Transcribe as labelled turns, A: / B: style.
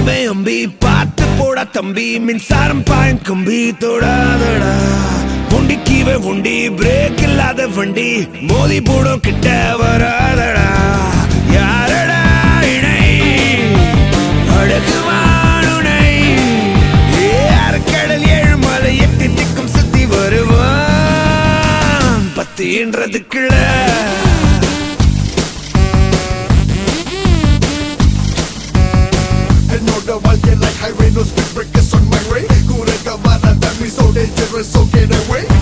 A: அம்பே அம்பி பார்த்து போடா தம்பி மின்சாரம் பாயும் கம்பி தொடாதடா உண்டி கீவே உண்டி பிரேக் இல்லாத வண்டி மோதி போடும் கிட்ட வராதடா யாரடா இணை அழகுவானுனை கடல் ஏழு மலை எட்டு திக்கும் சுத்தி வருவான் பத்தின்றதுக்குள்ள
B: என்னோட வாழ்க்கை like highway no speed breakers on my way கூட கவானா தண்ணி so dangerous so get away